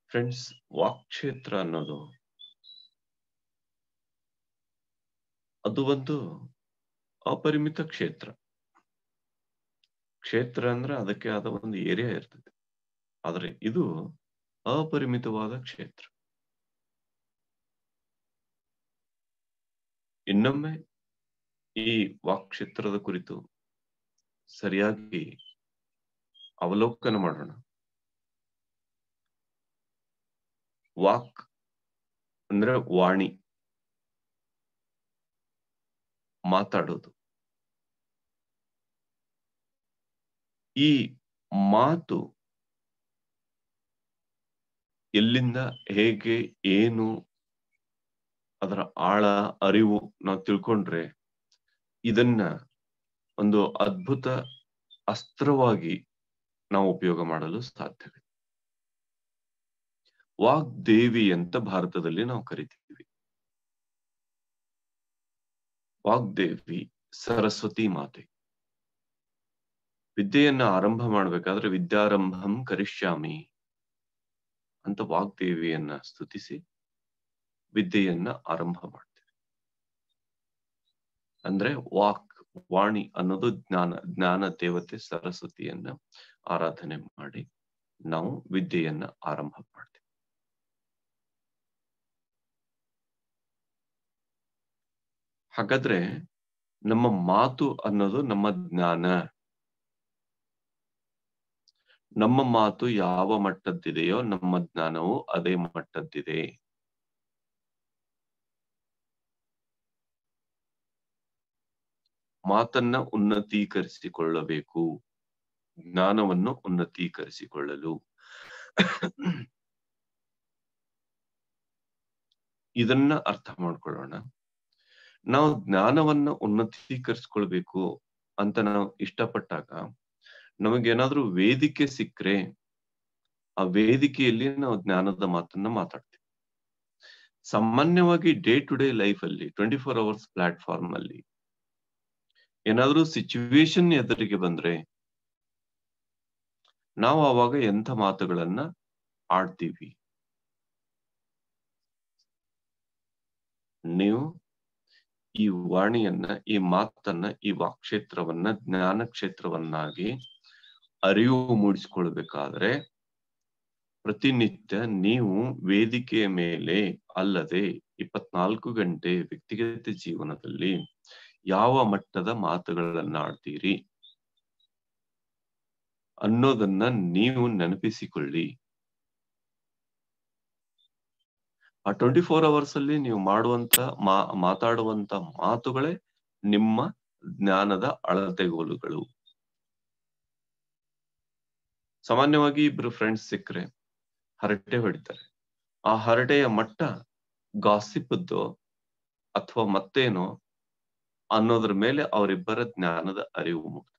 friends ವಾಕ್ಕ್ಷೇತ್ರ ಅನ್ನೋದು ಅದು ಒಂದು ಅಪರಿಮಿತ ಕ್ಷೇತ್ರ ಕ್ಷೇತ್ರ ಅಂದ್ರೆ ಅದಕ್ಕೆ ಆದ ಒಂದು ಏರಿಯಾ ಇರ್ತದೆ ಆದ್ರೆ ಇದು ಅಪರಿಮಿತವಾದ ಕ್ಷೇತ್ರ ಇನ್ನೊಮ್ಮೆ ಈ ವಾಕ್ಕ್ಷೇತ್ರದ ಕುರಿತು ಸರಿಯಾಗಿ ಅವಲೋಕನ ಮಾಡೋಣ ವಾಕ್ ಅಂದ್ರೆ ವಾಣಿ ಮಾತಾಡೋದು ಈ ಮಾತು ಎಲ್ಲಿಂದ ಹೇಗೆ ಏನು ಅದರ ಆಳ ಅರಿವು ನಾವು ತಿಳ್ಕೊಂಡ್ರೆ ಇದನ್ನ ಒಂದು ಅದ್ಭುತ ಅಸ್ತ್ರವಾಗಿ ನಾವು ಉಪಯೋಗ ಮಾಡಲು ಸಾಧ್ಯವಿದೆ ವಾಗ್ದೇವಿ ಅಂತ ಭಾರತದಲ್ಲಿ ನಾವು ಕರಿತೀವಿ ವಾಗ್ದೇವಿ ಸರಸ್ವತಿ ಮಾತೆ ವಿದ್ಯೆಯನ್ನ ಆರಂಭ ಮಾಡ್ಬೇಕಾದ್ರೆ ವಿದ್ಯಾರಂಭಂ ಕರಿಷ್ಯಾಮಿ ಅಂತ ವಾಗ್ದೇವಿಯನ್ನ ಸ್ತುತಿಸಿ ವಿದ್ಯೆಯನ್ನ ಆರಂಭ ಮಾಡ್ತೇವೆ ಅಂದ್ರೆ ವಾಕ್ ವಾಣಿ ಅನ್ನೋದು ಜ್ಞಾನ ಜ್ಞಾನ ದೇವತೆ ಸರಸ್ವತಿಯನ್ನ ಆರಾಧನೆ ಮಾಡಿ ನಾವು ವಿದ್ಯೆಯನ್ನ ಆರಂಭ ಮಾಡ್ತೇವೆ ಹಾಗಾದ್ರೆ ನಮ್ಮ ಮಾತು ಅನ್ನೋದು ನಮ್ಮ ಜ್ಞಾನ ನಮ್ಮ ಮಾತು ಯಾವ ಮಟ್ಟದ್ದಿದೆಯೋ ನಮ್ಮ ಜ್ಞಾನವು ಅದೇ ಮಟ್ಟದ್ದಿದೆ ಮಾತನ್ನ ಉನ್ನತೀಕರಿಸಿಕೊಳ್ಳಬೇಕು ಜ್ಞಾನವನ್ನು ಉನ್ನತೀಕರಿಸಿಕೊಳ್ಳಲು ಇದನ್ನ ಅರ್ಥ ಮಾಡ್ಕೊಳ್ಳೋಣ ನಾವು ಜ್ಞಾನವನ್ನ ಉನ್ನತೀಕರಿಸ್ಕೊಳ್ಬೇಕು ಅಂತ ನಾವು ಇಷ್ಟಪಟ್ಟಾಗ ನಮಗೇನಾದ್ರೂ ವೇದಿಕೆ ಸಿಕ್ಕರೆ ಆ ವೇದಿಕೆಯಲ್ಲಿ ನಾವು ಜ್ಞಾನದ ಮಾತನ್ನ ಮಾತಾಡ್ತೀವಿ ಸಾಮಾನ್ಯವಾಗಿ ಡೇ ಟು ಡೇ ಲೈಫ್ ಅಲ್ಲಿ ಟ್ವೆಂಟಿ ಫೋರ್ ಅವರ್ಸ್ ಪ್ಲಾಟ್ಫಾರ್ಮ್ ಅಲ್ಲಿ ಏನಾದ್ರೂ ಸಿಚುವೇಶನ್ ಎದುರಿಗೆ ಬಂದ್ರೆ ನಾವು ಆವಾಗ ಎಂಥ ಮಾತುಗಳನ್ನ ಆಡ್ತೀವಿ ನೀವು ಈ ವಾಣಿಯನ್ನ ಈ ಮಾತನ್ನ ಈ ವಾಕ್ಕ್ಷೇತ್ರವನ್ನ ಜ್ಞಾನ ಕ್ಷೇತ್ರವನ್ನಾಗಿ ಅರಿವು ಮೂಡಿಸಿಕೊಳ್ಬೇಕಾದ್ರೆ ಪ್ರತಿನಿತ್ಯ ನೀವು ವೇದಿಕೆಯ ಮೇಲೆ ಅಲ್ಲದೆ ಇಪ್ಪತ್ನಾಲ್ಕು ಗಂಟೆ ವ್ಯಕ್ತಿಗತ ಜೀವನದಲ್ಲಿ ಯಾವ ಮಟ್ಟದ ಮಾತುಗಳನ್ನ ಆಡ್ತೀರಿ ಅನ್ನೋದನ್ನ ನೀವು ನೆನಪಿಸಿಕೊಳ್ಳಿ ಆ ಟ್ವೆಂಟಿ ಫೋರ್ ಅವರ್ಸ್ ಅಲ್ಲಿ ನೀವು ಮಾಡುವಂತ ಮಾ ಮಾತಾಡುವಂತ ಮಾತುಗಳೇ ನಿಮ್ಮ ಜ್ಞಾನದ ಅಳತೆಗೋಲುಗಳು ಸಾಮಾನ್ಯವಾಗಿ ಇಬ್ರು ಫ್ರೆಂಡ್ಸ್ ಸಿಕ್ಕರೆ ಹರಟೆ ಹೊಡಿತಾರೆ ಆ ಹರಟೆಯ ಮಟ್ಟ ಗಾಸಿಪದ್ದು ಅಥವಾ ಮತ್ತೇನೋ ಅನ್ನೋದ್ರ ಮೇಲೆ ಅವರಿಬ್ಬರ ಜ್ಞಾನದ ಅರಿವು ಮುಗ್ತದೆ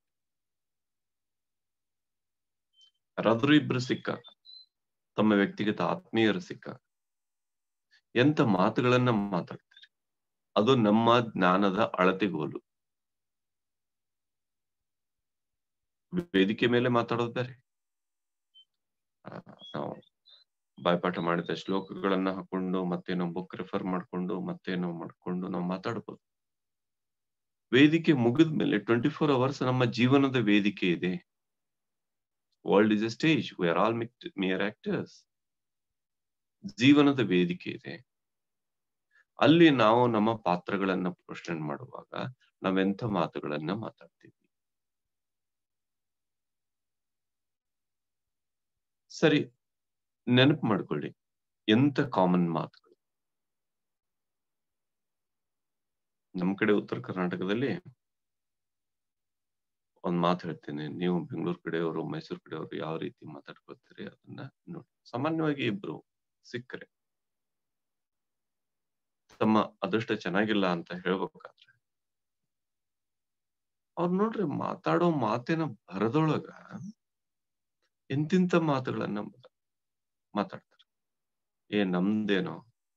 ಯಾರಾದ್ರೂ ಇಬ್ರು ಸಿಕ್ಕಾಗ ತಮ್ಮ ವ್ಯಕ್ತಿಗತ ಆತ್ಮೀಯರು ಸಿಕ್ಕಾಗ ಎಂತ ಮಾತುಗಳನ್ನ ಮಾತಾಡ್ತೀರಿ ಅದು ನಮ್ಮ ಜ್ಞಾನದ ಅಳತೆಗೋಲು ವೇದಿಕೆ ಮೇಲೆ ಮಾತಾಡೋದು ಬೇರೆ ನಾವು ಬಾಯ್ಪಾಠ ಮಾಡಿದ ಶ್ಲೋಕಗಳನ್ನ ಹಾಕೊಂಡು ಮತ್ತೇನೋ ಬುಕ್ ರೆಫರ್ ಮಾಡ್ಕೊಂಡು ಮತ್ತೇನೋ ಮಾಡ್ಕೊಂಡು ನಾವು ಮಾತಾಡ್ಬೋದು ವೇದಿಕೆ ಮುಗಿದ ಮೇಲೆ ಟ್ವೆಂಟಿ ಫೋರ್ ಅವರ್ಸ್ ನಮ್ಮ ಜೀವನದ ವೇದಿಕೆ ಇದೆ world is a stage we are all mere actors ಜೀವನದ ವೇದಿಕೆ ಇದೆ ಅಲ್ಲಿ ನಾವು ನಮ್ಮ ಪಾತ್ರಗಳನ್ನ ಪೋಷಣೆ ಮಾಡುವಾಗ ನಾವೆಂಥ ಮಾತುಗಳನ್ನ ಮಾತಾಡ್ತೀವಿ ಸರಿ ನೆನಪು ಮಾಡ್ಕೊಳ್ಳಿ ಎಂತ ಕಾಮನ್ ಮಾತುಗಳು ನಮ್ ಕಡೆ ಉತ್ತರ ಕರ್ನಾಟಕದಲ್ಲಿ ಒಂದ್ ಮಾತು ಹೇಳ್ತೀನಿ ನೀವು ಬೆಂಗಳೂರು ಕಡೆಯವರು ಮೈಸೂರು ಕಡೆಯವರು ಯಾವ ರೀತಿ ಮಾತಾಡ್ಕೊಳ್ತೀರಿ ಅದನ್ನ ನೋಡಿ ಸಾಮಾನ್ಯವಾಗಿ ಇಬ್ರು ಸಿಕ್ಕರೆ ತಮ್ಮ ಅದೃಷ್ಟ ಚೆನ್ನಾಗಿಲ್ಲ ಅಂತ ಹೇಳ್ಬೇಕಾದ್ರೆ ಅವ್ರು ನೋಡ್ರಿ ಮಾತಾಡೋ ಮಾತಿನ ಭರದೊಳಗ ಎಂತಿಂತ ಮಾತುಗಳನ್ನ ಮಾತಾಡ್ತಾರೆ ಏ ನಮ್ದೇನೋ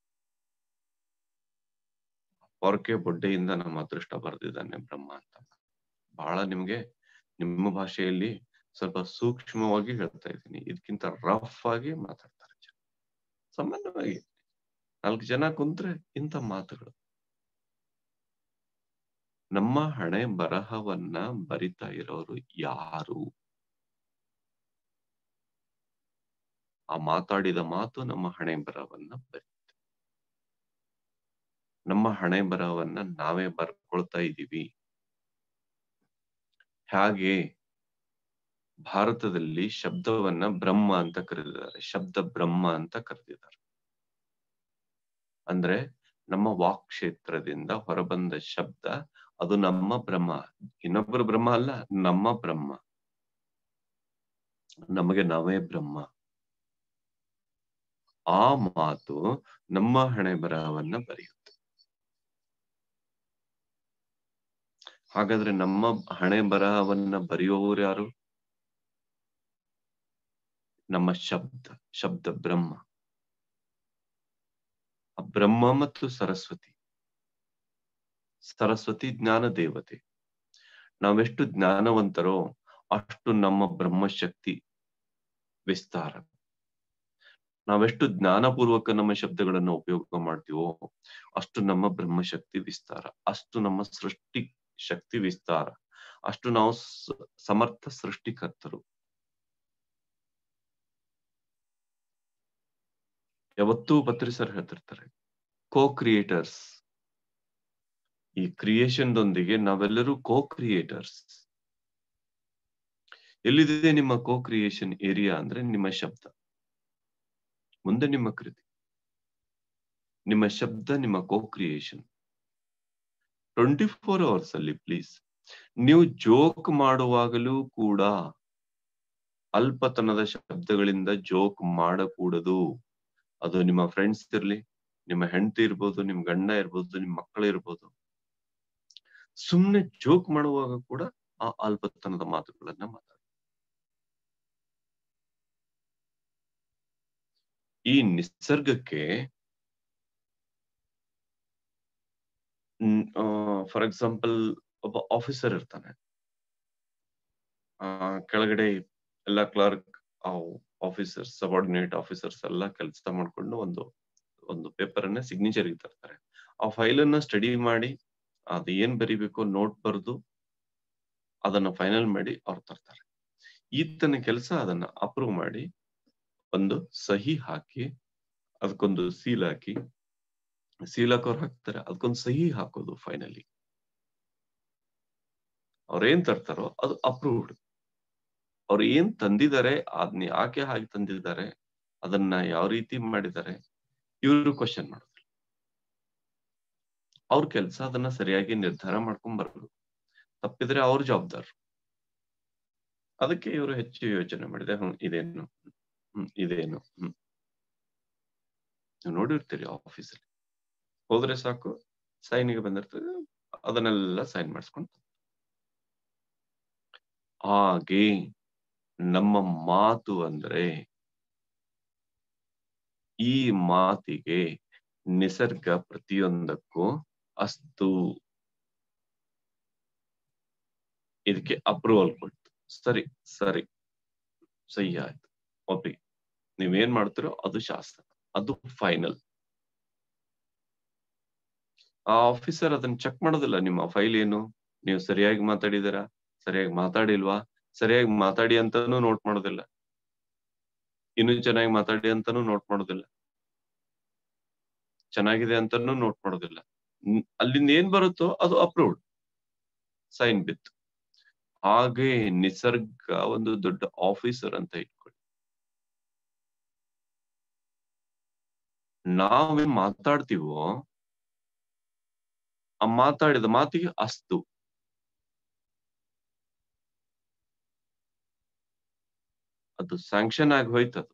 ಪೊರಕೆ ಬೊಡ್ಡೆಯಿಂದ ನಮ್ಮ ಅದೃಷ್ಟ ಬರ್ದಿದ್ದಾನೆ ಬ್ರಹ್ಮ ಅಂತ ಬಹಳ ನಿಮ್ಗೆ ನಿಮ್ಮ ಭಾಷೆಯಲ್ಲಿ ಸ್ವಲ್ಪ ಸೂಕ್ಷ್ಮವಾಗಿ ಹೇಳ್ತಾ ಇದ್ದೀನಿ ಇದಕ್ಕಿಂತ ರಫ್ ಆಗಿ ಮಾತಾಡ್ತಾರೆ ಸಾಮಾನ್ಯವಾಗಿ ನಾಲ್ಕು ಜನ ಕುಂತ್ರೆ ಇಂಥ ಮಾತುಗಳು ನಮ್ಮ ಹಣೆ ಬರಹವನ್ನ ಬರಿತಾ ಇರೋರು ಯಾರು ಆ ಮಾತಾಡಿದ ಮಾತು ನಮ್ಮ ಹಣೆ ಬರಹವನ್ನ ಬರಿ ನಮ್ಮ ಹಣೆ ಬರಹವನ್ನ ನಾವೇ ಬರ್ಕೊಳ್ತಾ ಇದ್ದೀವಿ ಹಾಗೆ ಭಾರತದಲ್ಲಿ ಶಬ್ದವನ್ನ ಬ್ರಹ್ಮ ಅಂತ ಕರೆದಿದ್ದಾರೆ ಶಬ್ದ ಬ್ರಹ್ಮ ಅಂತ ಕರೆದಿದ್ದಾರೆ ಅಂದ್ರೆ ನಮ್ಮ ವಾಕ್ ಕ್ಷೇತ್ರದಿಂದ ಹೊರಬಂದ ಶಬ್ದ ಅದು ನಮ್ಮ ಬ್ರಹ್ಮ ಇನ್ನೊಬ್ಬರ ಬ್ರಹ್ಮ ಅಲ್ಲ ನಮ್ಮ ಬ್ರಹ್ಮ ನಮಗೆ ನಾವೇ ಬ್ರಹ್ಮ ಆ ಮಾತು ನಮ್ಮ ಹಣೆ ಬರಹವನ್ನ ಬರೆಯುತ್ತೆ ಹಾಗಾದ್ರೆ ನಮ್ಮ ಹಣೆ ಬರಹವನ್ನ ಬರೆಯುವವರು ಯಾರು ನಮ್ಮ ಶಬ್ದ ಶಬ್ದ ಬ್ರಹ್ಮ ಆ ಬ್ರಹ್ಮ ಮತ್ತು ಸರಸ್ವತಿ ಸರಸ್ವತಿ ಜ್ಞಾನ ದೇವತೆ ನಾವೆಷ್ಟು ಜ್ಞಾನವಂತರೋ ಅಷ್ಟು ನಮ್ಮ ಬ್ರಹ್ಮಶಕ್ತಿ ವಿಸ್ತಾರ ನಾವೆಷ್ಟು ಜ್ಞಾನಪೂರ್ವಕ ನಮ್ಮ ಶಬ್ದಗಳನ್ನು ಉಪಯೋಗ ಮಾಡ್ತೀವೋ ಅಷ್ಟು ನಮ್ಮ ಬ್ರಹ್ಮಶಕ್ತಿ ವಿಸ್ತಾರ ಅಷ್ಟು ನಮ್ಮ ಸೃಷ್ಟಿ ಶಕ್ತಿ ವಿಸ್ತಾರ ಅಷ್ಟು ನಾವು ಸಮರ್ಥ ಸೃಷ್ಟಿಕರ್ತರು ಯಾವತ್ತೂ ಪತ್ರಿಸರ್ ಹೇಳ್ತಿರ್ತಾರೆ ಕೋ ಕ್ರಿಯೇಟರ್ಸ್ ಈ ಕ್ರಿಯೇಷನ್ ದೊಂದಿಗೆ ನಾವೆಲ್ಲರೂ ಕೋ ಕ್ರಿಯೇಟರ್ಸ್ ಎಲ್ಲಿದೆ ನಿಮ್ಮ ಕೋ ಕ್ರಿಯೇಷನ್ ಏರಿಯಾ ಅಂದ್ರೆ ನಿಮ್ಮ ಶಬ್ದ ಮುಂದೆ ನಿಮ್ಮ ಕೃತಿ ನಿಮ್ಮ ಶಬ್ದ ನಿಮ್ಮ co creation twenty four hours ಅಲ್ಲಿ ಪ್ಲೀಸ್ ನೀವು ಜೋಕ್ ಮಾಡುವಾಗಲೂ ಕೂಡ ಅಲ್ಪತನದ ಶಬ್ದಗಳಿಂದ ಜೋಕ್ ಮಾಡಕೂಡದು ಅದು ನಿಮ್ಮ ಫ್ರೆಂಡ್ಸ್ ಇರ್ಲಿ ನಿಮ್ಮ ಹೆಂಡತಿ ಇರ್ಬೋದು ನಿಮ್ ಗಂಡ ಇರ್ಬೋದು ನಿಮ್ ಮಕ್ಕಳು ಇರ್ಬೋದು ಸುಮ್ನೆ ಜೋಕ್ ಮಾಡುವಾಗ ಕೂಡ ಆ ಅಲ್ಪತನದ ಮಾತುಗಳನ್ನ ಮಾತಾಡಿ ಈ ನಿಸರ್ಗಕ್ಕೆ ಫಾರ್ ಎಕ್ಸಾಂಪಲ್ ಒಬ್ಬ ಆಫೀಸರ್ ಇರ್ತಾನೆ ಆ ಕೆಳಗಡೆ ಎಲ್ಲ ಕ್ಲರ್ಕ್ ಆಫೀಸರ್ಸ್ ಸಬಾರ್ಡಿನೇಟ್ ಆಫೀಸರ್ಸ್ ಎಲ್ಲ ಕೆಲಸ ಮಾಡ್ಕೊಂಡು ಒಂದು ಒಂದು ಪೇಪರ್ ಅನ್ನ ಸಿಗ್ನೇಚರ್ ತರ್ತಾರೆ ಆ ಫೈಲ್ ಅನ್ನ ಸ್ಟಡಿ ಮಾಡಿ ಅದು ಏನ್ ಬರಿಬೇಕು ನೋಟ್ ಬರೆದು ಅದನ್ನ ಫೈನಲ್ ಮಾಡಿ ಅವ್ರು ತರ್ತಾರೆ ಈತನ ಕೆಲಸ ಅದನ್ನ ಅಪ್ರೂವ್ ಮಾಡಿ ಒಂದು ಸಹಿ ಹಾಕಿ ಅದಕ್ಕೊಂದು ಸೀಲ್ ಹಾಕಿ ಸೀಲ್ ಹಾಕೋರು ಹಾಕ್ತಾರೆ ಅದಕ್ಕೊಂದು ಸಹಿ ಹಾಕೋದು ಫೈನಲಿ ಅವ್ರೇನ್ ತರ್ತಾರೋ ಅದು ಅಪ್ರೂವ್ಡ್ ಅವ್ರು ಏನ್ ತಂದಿದ್ದಾರೆ ಅದನ್ನ ಯಾಕೆ ಹಾಗೆ ತಂದಿದ್ದಾರೆ ಅದನ್ನ ಯಾವ ರೀತಿ ಮಾಡಿದ್ದಾರೆ ಇವರು ಕ್ವಶನ್ ಮಾಡೋದಿಲ್ಲ ಅವ್ರ ಕೆಲ್ಸ ಅದನ್ನ ಸರಿಯಾಗಿ ನಿರ್ಧಾರ ಮಾಡ್ಕೊಂಡ್ ಬರ್ಬೇಕು ತಪ್ಪಿದ್ರೆ ಅವ್ರ ಜವಾಬ್ದಾರ ಅದಕ್ಕೆ ಇವರು ಹೆಚ್ಚು ಯೋಚನೆ ಮಾಡಿದೆ ಹ್ಮ್ ಇದೇನು ಹ್ಮ್ ಇದೇನು ಹ್ಮ್ ನೀವು ನೋಡಿರ್ತೀರಿ ಆಫೀಸಲ್ಲಿ ಹೋದ್ರೆ ಸಾಕು ಸೈನಿಗೆ ಬಂದಿರ್ತದೆ ಅದನ್ನೆಲ್ಲ ಸೈನ್ ಮಾಡಿಸ್ಕೊಂಡು ಹಾಗೆ ನಮ್ಮ ಮಾತು ಅಂದ್ರೆ ಈ ಮಾತಿಗೆ ನಿಸರ್ಗ ಪ್ರತಿಯೊಂದಕ್ಕೂ ಅಸ್ತು ಇದಕ್ಕೆ ಅಪ್ರೂವಲ್ ಕೊಡ್ತು ಸರಿ ಸರಿ ಸಹಿ ಆಯ್ತು ಒಪ್ಪಿ ನೀವೇನ್ ಮಾಡ್ತೀರೋ ಅದು ಶಾಸ್ತ್ರ ಅದು ಫೈನಲ್ ಆ ಆಫೀಸರ್ ಅದನ್ನ ಚೆಕ್ ಮಾಡೋದಿಲ್ಲ ನಿಮ್ಮ ಫೈಲ್ ಏನು ನೀವು ಸರಿಯಾಗಿ ಮಾತಾಡಿದಾರಾ ಸರಿಯಾಗಿ ಮಾತಾಡಿಲ್ವಾ ಸರಿಯಾಗಿ ಮಾತಾಡಿ ಅಂತಾನು ನೋಟ್ ಮಾಡೋದಿಲ್ಲ ಇನ್ನು ಚೆನ್ನಾಗಿ ಮಾತಾಡಿ ಅಂತಾನು ನೋಟ್ ಮಾಡೋದಿಲ್ಲ ಚೆನ್ನಾಗಿದೆ ಅಂತಾನು ನೋಟ್ ಮಾಡೋದಿಲ್ಲ ಅಲ್ಲಿಂದ ಏನ್ ಬರುತ್ತೋ ಅದು ಅಪ್ರೂವ್ಡ್ ಸೈನ್ ಬಿತ್ತು ಹಾಗೆ ನಿಸರ್ಗ ಒಂದು ದೊಡ್ಡ ಆಫೀಸರ್ ಅಂತ ಇಟ್ಕೊಳ್ಳಿ ನಾವೇನ್ ಮಾತಾಡ್ತೀವೋ ಆ ಮಾತಾಡಿದ ಮಾತಿಗೆ ಅಸ್ತು ಅದು ಸ್ಯಾಂಕ್ಷನ್ ಆಗಿ ಹೋಯ್ತದು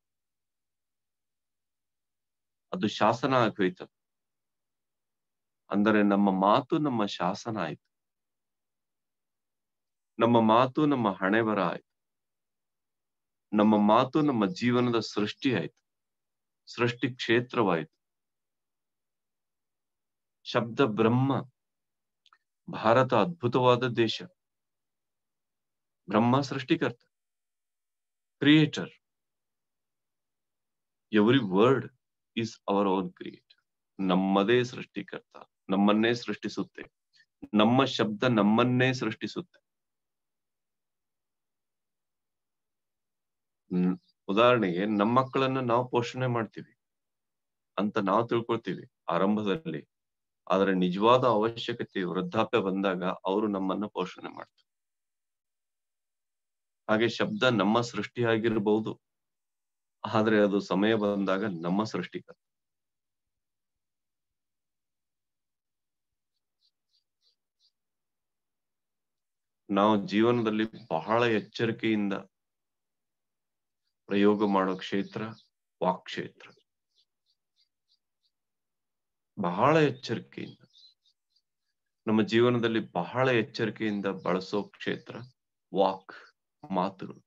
ಅದು ಶಾಸನ ಆಗಿ ಹೋಯ್ತದು ಅಂದರೆ ನಮ್ಮ ಮಾತು ನಮ್ಮ ಶಾಸನ ಆಯ್ತು ನಮ್ಮ ಮಾತು ನಮ್ಮ ಹಣೆ ಬರ ಆಯ್ತು ನಮ್ಮ ಮಾತು ನಮ್ಮ ಜೀವನದ ಸೃಷ್ಟಿ ಆಯ್ತು ಸೃಷ್ಟಿ ಕ್ಷೇತ್ರವಾಯ್ತು ಶಬ್ದ ಬ್ರಹ್ಮ ಭಾರತ ಅದ್ಭುತವಾದ ದೇಶ Brahma is our own creator ನಮ್ಮದೇ ಸೃಷ್ಟಿಕರ್ತ ನಮ್ಮನ್ನೇ ಸೃಷ್ಟಿಸುತ್ತೆ ನಮ್ಮ ಶಬ್ದ ನಮ್ಮನ್ನೇ ಸೃಷ್ಟಿಸುತ್ತೆ ಹ್ಮ್ ಉದಾಹರಣೆಗೆ ನಮ್ಮ ಮಕ್ಕಳನ್ನ ನಾವು ಪೋಷಣೆ ಮಾಡ್ತೀವಿ ಅಂತ ನಾವು ತಿಳ್ಕೊಳ್ತೀವಿ ಆರಂಭದಲ್ಲಿ ಆದ್ರೆ ನಿಜವಾದ ಅವಶ್ಯಕತೆ ವೃದ್ಧಾಪ್ಯ ಬಂದಾಗ ಅವರು ನಮ್ಮನ್ನ ಪೋಷಣೆ ಮಾಡ್ತಾರೆ ಹಾಗೆ ಶಬ್ದ ನಮ್ಮ ಸೃಷ್ಟಿಯಾಗಿರಬಹುದು ಆದ್ರೆ ಅದು ಸಮಯ ಬಂದಾಗ ನಮ್ಮ ಸೃಷ್ಟಿಕರ್ತ ನಾವು ಜೀವನದಲ್ಲಿ ಬಹಳ ಎಚ್ಚರಿಕೆಯಿಂದ ಪ್ರಯೋಗ ಮಾಡೋ ಕ್ಷೇತ್ರ ವಾಕ್ ಕ್ಷೇತ್ರ ಬಹಳ ಎಚ್ಚರಿಕೆಯಿಂದ ನಮ್ಮ ಜೀವನದಲ್ಲಿ ಬಹಳ ಎಚ್ಚರಿಕೆಯಿಂದ ಬಳಸೋ ಕ್ಷೇತ್ರ ವಾಕ್ ಮಾತುಗಳು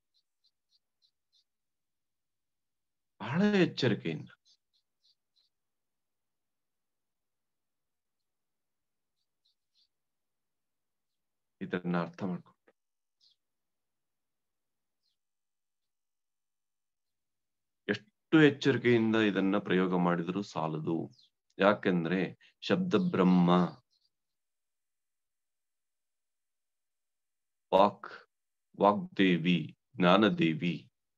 ಬಹಳ ಎಚ್ಚರಿಕೆಯಿಂದ ಇದನ್ನ ಅರ್ಥ ಮಾಡ್ಕೊಂಡು ಎಷ್ಟು ಎಚ್ಚರಿಕೆಯಿಂದ ಇದನ್ನ ಪ್ರಯೋಗ ಮಾಡಿದ್ರು ಸಾಲದು ಯಾಕೆಂದ್ರೆ ಶಬ್ದ ಬ್ರಹ್ಮ ವಾಕ್ ವಾಗ್ದೇವಿ ಜ್ಞಾನದೇವಿ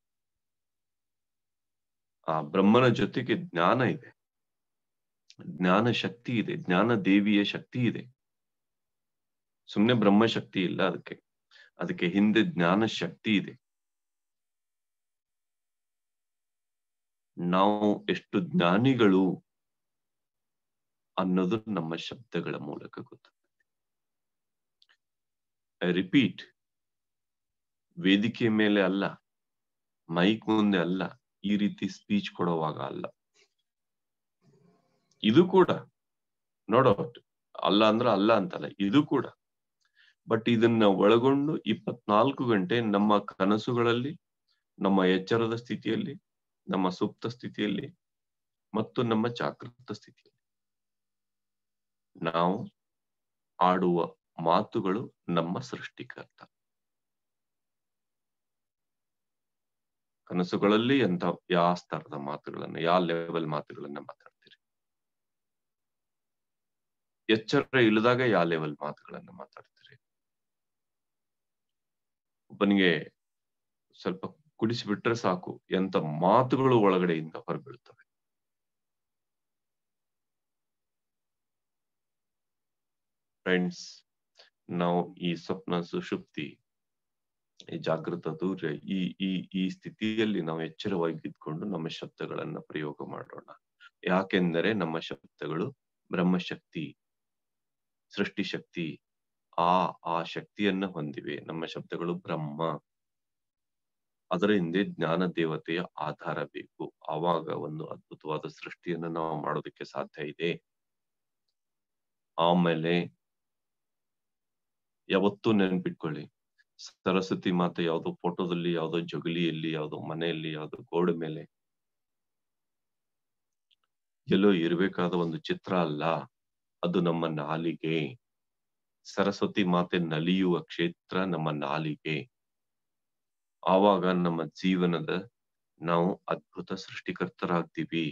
ಆ ಬ್ರಹ್ಮನ ಜೊತೆಗೆ ಜ್ಞಾನ ಇದೆ ಜ್ಞಾನ ಶಕ್ತಿ ಇದೆ ಜ್ಞಾನ ದೇವಿಯ ಶಕ್ತಿ ಇದೆ ಸುಮ್ನೆ ಬ್ರಹ್ಮ ಶಕ್ತಿ ಇಲ್ಲ ಅದಕ್ಕೆ ಅದಕ್ಕೆ ಹಿಂದೆ ಜ್ಞಾನ ಶಕ್ತಿ ಇದೆ ನಾವು ಎಷ್ಟು ಜ್ಞಾನಿಗಳು ಅನ್ನೋದು ನಮ್ಮ ಶಬ್ದಗಳ ಮೂಲಕ ಗೊತ್ತಾಗ್ತದೆ ಐ ರಿಪೀಟ್ ವೇದಿಕೆ ಮೇಲೆ ಅಲ್ಲ ಮೈಕ್ ಮುಂದೆ ಅಲ್ಲ ಈ ರೀತಿ ಸ್ಪೀಚ್ ಕೊಡುವಾಗ ಅಲ್ಲ ಇದು ಕೂಡ ನೋಡೋ ಅಲ್ಲ ಅಂದ್ರೆ ಅಲ್ಲ ಅಂತಲ್ಲ ಇದು ಕೂಡ ಬಟ್ ಇದನ್ನ ಒಳಗೊಂಡು ಇಪ್ಪತ್ನಾಲ್ಕು ಗಂಟೆ ನಮ್ಮ ಕನಸುಗಳಲ್ಲಿ ನಮ್ಮ ಎಚ್ಚರದ ಸ್ಥಿತಿಯಲ್ಲಿ ನಮ್ಮ ಸುಪ್ತ ಸ್ಥಿತಿಯಲ್ಲಿ ಮತ್ತು ನಮ್ಮ ಜಾಗೃತ ಸ್ಥಿತಿಯಲ್ಲಿ ನಾವು ಆಡುವ ಮಾತುಗಳು ನಮ್ಮ ಸೃಷ್ಟಿಕರ್ತ ಕನಸುಗಳಲ್ಲಿ ಎಂತ ಯಾವ ಸ್ತರದ ಮಾತುಗಳನ್ನ ಯಾವ ಲೆವೆಲ್ ಮಾತುಗಳನ್ನ ಮಾತಾಡ್ತೀರಿ ಎಚ್ಚರ ಇಳಿದಾಗ ಯಾವ ಲೆವೆಲ್ ಮಾತುಗಳನ್ನ ಮಾತಾಡ್ತೀರಿ ಒಬ್ಬನಿಗೆ ಸ್ವಲ್ಪ ಕುಡಿಸಿಬಿಟ್ರೆ ಸಾಕು ಎಂತ ಮಾತುಗಳು ಒಳಗಡೆಯಿಂದ ಹೊರಬೀಳ್ತವೆ ಫ್ರೆಂಡ್ಸ್ ನಾವು ಈ ಸ್ವಪ್ನ ಸುಷುಪ್ತಿ ಈ ಜಾಗೃತ ದೂರ ಈ ಈ ಈ ಸ್ಥಿತಿಯಲ್ಲಿ ನಾವು ಎಚ್ಚರವಾಗಿ ಇದ್ಕೊಂಡು ನಮ್ಮ ಶಬ್ದಗಳನ್ನ ಪ್ರಯೋಗ ಮಾಡೋಣ ಯಾಕೆಂದರೆ ನಮ್ಮ ಶಬ್ದಗಳು ಬ್ರಹ್ಮಶಕ್ತಿ ಸೃಷ್ಟಿ ಶಕ್ತಿ ಆ ಆ ಶಕ್ತಿಯನ್ನ ಹೊಂದಿವೆ ನಮ್ಮ ಶಬ್ದಗಳು ಬ್ರಹ್ಮ ಅದರ ಹಿಂದೆ ಜ್ಞಾನ ದೇವತೆಯ ಆಧಾರ ಬೇಕು ಆವಾಗ ಒಂದು ಅದ್ಭುತವಾದ ಸೃಷ್ಟಿಯನ್ನ ನಾವು ಮಾಡೋದಕ್ಕೆ ಸಾಧ್ಯ ಇದೆ ಆಮೇಲೆ ಯಾವತ್ತೂ ನೆನ್ಪಿಟ್ಕೊಳ್ಳಿ ಸರಸ್ವತಿ ಮಾತೆ ಯಾವ್ದೋ ಫೋಟೋದಲ್ಲಿ ಯಾವ್ದೋ ಜಗಲಿಯಲ್ಲಿ ಯಾವ್ದೋ ಮನೆಯಲ್ಲಿ ಯಾವ್ದೋ ಗೋಡೆ ಮೇಲೆ ಎಲ್ಲೋ ಇರ್ಬೇಕಾದ ಒಂದು ಚಿತ್ರ ಅಲ್ಲ ಅದು ನಮ್ಮ ನಾಲಿಗೆ ಸರಸ್ವತಿ ಮಾತೆ ನಲಿಯುವ ಕ್ಷೇತ್ರ ನಮ್ಮ ನಾಲಿಗೆ ಆವಾಗ ನಮ್ಮ ಜೀವನದ ನಾವು ಅದ್ಭುತ ಸೃಷ್ಟಿಕರ್ತರಾಗ್ತೀವಿ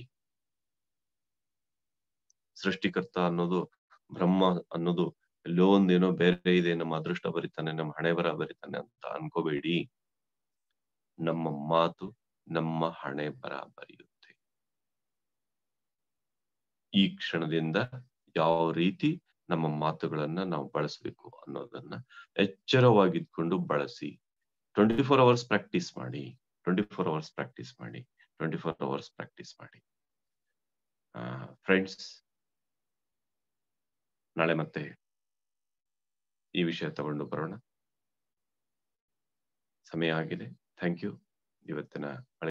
ಸೃಷ್ಟಿಕರ್ತ ಅನ್ನೋದು ಬ್ರಹ್ಮ ಅನ್ನೋದು ಎಲ್ಲೋ ಒಂದೇನೋ ಬೇರೆ ಇದೆ ನಮ್ಮ ಅದೃಷ್ಟ ಬರಿತಾನೆ ನಮ್ಮ ಹಣೆ ಬರ ಬರಿತಾನೆ ಅಂತ ಅನ್ಕೋಬೇಡಿ ನಮ್ಮ ಮಾತು ನಮ್ಮ ಹಣೆ ಬರ ಬರೆಯುತ್ತೆ ಈ ಕ್ಷಣದಿಂದ ಯಾವ ರೀತಿ ನಮ್ಮ ಮಾತುಗಳನ್ನ ನಾವು ಬಳಸಬೇಕು ಅನ್ನೋದನ್ನ ಎಚ್ಚರವಾಗಿದ್ಕೊಂಡು ಬಳಸಿ ಟ್ವೆಂಟಿ ಫೋರ್ ಅವರ್ಸ್ ಪ್ರಾಕ್ಟೀಸ್ ಮಾಡಿ ಟ್ವೆಂಟಿ ಫೋರ್ ಅವರ್ಸ್ ಪ್ರಾಕ್ಟೀಸ್ ಮಾಡಿ ಟ್ವೆಂಟಿ ಫೋರ್ ಅವರ್ಸ್ ಪ್ರಾಕ್ಟೀಸ್ ಮಾಡಿ ಫ್ರೆಂಡ್ಸ್ ನಾಳೆ ಮತ್ತೆ ಈ ವಿಷಯ ತಗೊಂಡು ಬರೋಣ ಸಮಯ ಆಗಿದೆ ಥ್ಯಾಂಕ್ ಯು ಇವತ್ತಿನ